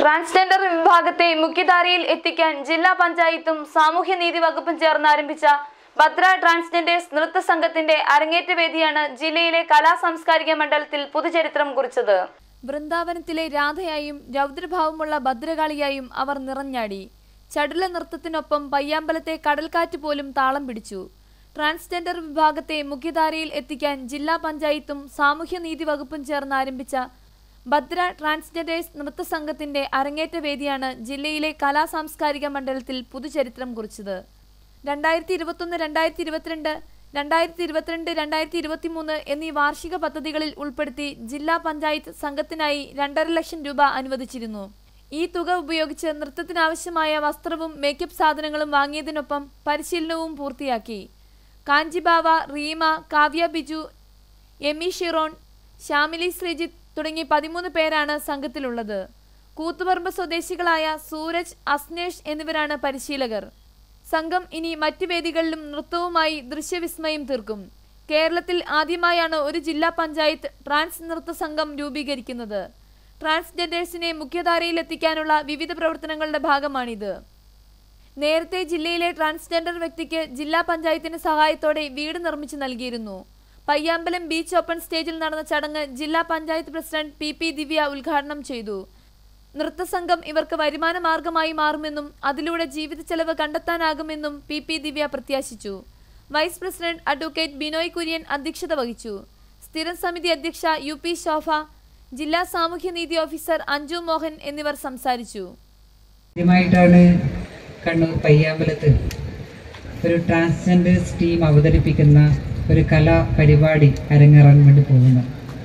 transgender വിഭാഗത്തെ മുഖ്യധാരയിൽ എത്തിക്കാൻ ജില്ലാ പഞ്ചായത്തും സാമൂഹ്യനീതി വകുപ്പും ചേർന്ന് ആരംഭിച്ച ഭദ്ര ട്രാൻസ്ജെൻഡേഴ്സ് നൃത്ത സംഘത്തിന്റെ അരങ്ങേറ്റ വേദിയാണ് ജില്ലയിലെ കലാ സാംസ്കാരിക മണ്ഡലത്തിൽ പുതുചരിത്രം കുറിച്ചത് വൃന്ദാവനത്തിലെ രാധയായും രൗദ്രഭാവമുള്ള ഭദ്രകാളിയായും അവർ നിറഞ്ഞാടി ചടുല നൃത്തത്തിനൊപ്പം പയ്യാമ്പലത്തെ കടൽക്കാറ്റ് പോലും താളം പിടിച്ചു ട്രാൻസ്ജെൻഡർ വിഭാഗത്തെ മുഖ്യധാരയിൽ എത്തിക്കാൻ ജില്ലാ പഞ്ചായത്തും സാമൂഹ്യനീതി വകുപ്പും ചേർന്ന് ആരംഭിച്ച ഭദ്ര ട്രാൻസ്ജെൻഡേഴ്സ് നൃത്ത സംഘത്തിന്റെ അരങ്ങേറ്റ വേദിയാണ് ജില്ലയിലെ കലാ സാംസ്കാരിക മണ്ഡലത്തിൽ പുതുചരിത്രം കുറിച്ചത് രണ്ടായിരത്തി ഇരുപത്തൊന്ന് രണ്ടായിരത്തി ഇരുപത്തിരണ്ട് രണ്ടായിരത്തി ഇരുപത്തിരണ്ട് രണ്ടായിരത്തി ഇരുപത്തിമൂന്ന് എന്നീ വാർഷിക പദ്ധതികളിൽ ഉൾപ്പെടുത്തി ജില്ലാ പഞ്ചായത്ത് സംഘത്തിനായി രണ്ടര ലക്ഷം രൂപ അനുവദിച്ചിരുന്നു ഈ തുക ഉപയോഗിച്ച് നൃത്തത്തിനാവശ്യമായ വസ്ത്രവും മേക്കപ്പ് സാധനങ്ങളും വാങ്ങിയതിനൊപ്പം പരിശീലനവും പൂർത്തിയാക്കി കാഞ്ചിബാവ റീമ കാവ്യ ബിജു എമി ഷിറോൺ ശ്യാമിലി ശ്രീജിത്ത് തുടങ്ങി പതിമൂന്ന് പേരാണ് സംഘത്തിലുള്ളത് കൂത്തുപറമ്പ് സ്വദേശികളായ സൂരജ് അസ്നേഷ് എന്നിവരാണ് പരിശീലകർ സംഘം ഇനി മറ്റ് വേദികളിലും നൃത്തവുമായി ദൃശ്യവിസ്മയം തീർക്കും കേരളത്തിൽ ആദ്യമായാണ് ഒരു ജില്ലാ പഞ്ചായത്ത് ട്രാൻസ് നൃത്ത സംഘം രൂപീകരിക്കുന്നത് ട്രാൻസ്ജെൻഡേഴ്സിനെ മുഖ്യധാരയിലെത്തിക്കാനുള്ള വിവിധ പ്രവർത്തനങ്ങളുടെ ഭാഗമാണിത് നേരത്തെ ജില്ലയിലെ ട്രാൻസ്ജെൻഡർ വ്യക്തിക്ക് ജില്ലാ പഞ്ചായത്തിന്റെ സഹായത്തോടെ വീട് നിർമ്മിച്ചു നൽകിയിരുന്നു പയ്യാമ്പലം ബീച്ച് ഓപ്പൺ സ്റ്റേജിൽ നടന്ന ചടങ്ങ് ജില്ലാ panchayat president P P Divya ഉദ്ഘാടനം ചെയ്തു നൃത്തസംഘം ഇവർക്ക് വരുമാന മാർഗമായി മാറുമെന്നും അതിലൂടെ ജീവിത ചെലവ് കണ്ടെത്താനാകുമെന്നും പി പി ദിവ്യ പ്രത്യാശിച്ചു vice president advocate Binoy Kurian അധ്യക്ഷത വഹിച്ചു സ്ഥിരം സമിതി അധ്യക്ഷ യു പി ശോഭ ജില്ലാ സാമൂഹ്യനീതി ഓഫീസർ അഞ്ജു മോഹൻ എന്നിവർ സംസാരിച്ചു ആദ്യമായിട്ടാണ് കണ്ണൂർ പയ്യാമ്പലത്ത് ഒരു ട്രാൻസ്ജെൻഡേഴ്സ് ടീം അവതരിപ്പിക്കുന്ന ഒരു കലാ പരിപാടി അരങ്ങേറാൻ വേണ്ടി പോകുന്നത്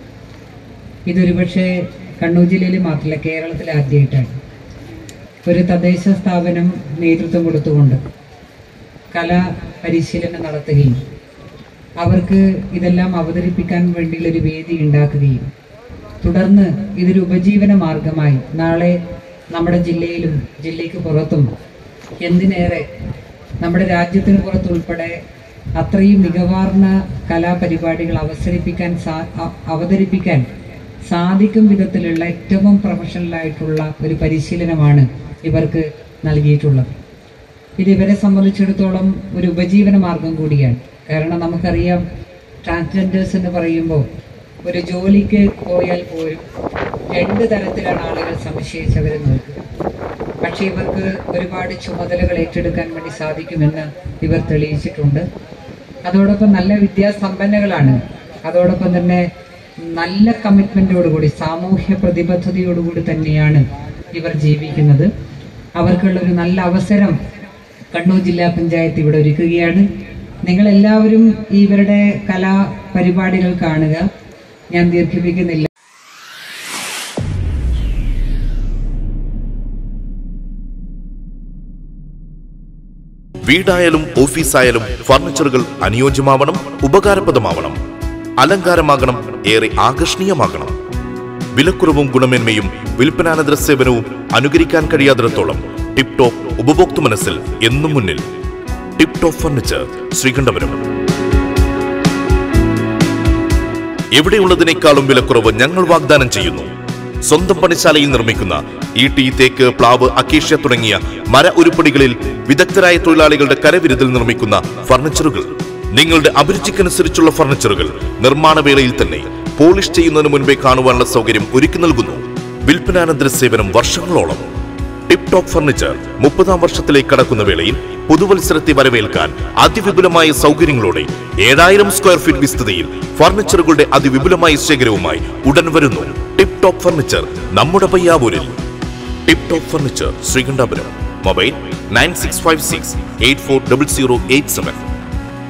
ഇതൊരുപക്ഷെ കണ്ണൂർ ജില്ലയിൽ മാത്രമല്ല കേരളത്തിൽ ആദ്യമായിട്ടാണ് ഒരു തദ്ദേശ സ്ഥാപനം നേതൃത്വം കൊടുത്തുകൊണ്ട് കലാ പരിശീലനം നടത്തുകയും അവർക്ക് ഇതെല്ലാം അവതരിപ്പിക്കാൻ വേണ്ടിയുള്ള ഒരു വേദി ഉണ്ടാക്കുകയും തുടർന്ന് ഇതൊരു ഉപജീവന മാർഗമായി നാളെ നമ്മുടെ ജില്ലയിലും ജില്ലയ്ക്ക് പുറത്തും എന്തിനേറെ നമ്മുടെ രാജ്യത്തിന് പുറത്തുൾപ്പെടെ അത്രയും മികവാർന്ന കലാപരിപാടികൾ അവസരിപ്പിക്കാൻ സാ അ- അവതരിപ്പിക്കാൻ സാധിക്കും വിധത്തിലുള്ള ഏറ്റവും പ്രൊഫഷണലായിട്ടുള്ള ഒരു പരിശീലനമാണ് ഇവർക്ക് നൽകിയിട്ടുള്ളത് ഇത് ഇവരെ സംബന്ധിച്ചിടത്തോളം ഒരു ഉപജീവന മാർഗം കൂടിയാണ് കാരണം നമുക്കറിയാം ട്രാൻസ്ജെൻഡേഴ്സ് എന്ന് പറയുമ്പോൾ ഒരു ജോലിക്ക് പോയാൽ പോലും രണ്ട് തരത്തിലാണ് ആളുകൾ സംശയിച്ചവർ നോക്കുക പക്ഷേ ഇവർക്ക് ഒരുപാട് ചുമതലകൾ ഏറ്റെടുക്കാൻ വേണ്ടി സാധിക്കുമെന്ന് ഇവർ തെളിയിച്ചിട്ടുണ്ട് അതോടൊപ്പം നല്ല വിദ്യാസമ്പന്നകളാണ് അതോടൊപ്പം തന്നെ നല്ല കമ്മിറ്റ്മെൻറ്റോടുകൂടി സാമൂഹ്യ പ്രതിബദ്ധതയോടുകൂടി തന്നെയാണ് ഇവർ ജീവിക്കുന്നത് അവർക്കുള്ള ഒരു നല്ല അവസരം കണ്ണൂർ ജില്ലാ പഞ്ചായത്ത് ഇവിടെ ഒരുക്കുകയാണ് നിങ്ങൾ എല്ലാവരും ഇവരുടെ കലാ പരിപാടികൾ കാണുക ഞാൻ ദീർഘിപ്പിക്കുന്നില്ല വീടായാലും ഓഫീസായാലും ഫർണിച്ചറുകൾ അനുയോജ്യമാവണം ഉപകാരപ്രദമാവണം അലങ്കാരമാകണം ഏറെ ആകർഷണീയമാകണം വിലക്കുറവും ഗുണമേന്മയും വിൽപ്പനാനന്തര സേവനവും അനുകരിക്കാൻ കഴിയാത്തിടത്തോളം ടിപ് ടോപ്പ് ഉപഭോക്തൃ മനസ്സിൽ എന്നും മുന്നിൽ ടിപ് ടോപ്പ് ഫർണിച്ചർ ശ്രീകണ്ഠപുരം എവിടെയുള്ളതിനേക്കാളും വിലക്കുറവ് ഞങ്ങൾ വാഗ്ദാനം ചെയ്യുന്നു സ്വന്തം പണിശാലയിൽ നിർമ്മിക്കുന്ന ഈട്ടി തേക്ക് പ്ലാവ് അക്കേഷ്യ തുടങ്ങിയ മര ഉരുപ്പടികളിൽ വിദഗ്ധരായ തൊഴിലാളികളുടെ കരവിരുതിൽ നിർമ്മിക്കുന്ന ഫർണിച്ചറുകൾ നിങ്ങളുടെ അഭിരുചിക്കനുസരിച്ചുള്ള ഫർണിച്ചറുകൾ നിർമ്മാണ വേളയിൽ തന്നെ പോളിഷ് ചെയ്യുന്നതിന് മുൻപേ കാണുവാനുള്ള സൗകര്യം ഒരുക്കി നൽകുന്നു വിൽപ്പനാനന്തര സേവനം വർഷങ്ങളോളം ടിപ് ടോപ്പ് ഫർണിച്ചർ മുപ്പതാം വർഷത്തിലേക്ക് കടക്കുന്ന വേളയിൽ പുതുവത്സരത്തെ വരവേൽക്കാൻ അതിവിപുലമായ സൗകര്യങ്ങളോടെ ഏഴായിരം സ്ക്വയർ ഫീറ്റ് വിസ്തൃതിയിൽ ഫർണിച്ചറുകളുടെ അതിവിപുലമായ ശേഖരവുമായി ഉടൻ വരുന്നു ടിപ് ടോപ്പ് ഫർണിച്ചർ നമ്മുടെ പയ്യാവൂരിൽ Tip Top Furniture Sreekandapuram mobile nine six five six eight four double zero eight seven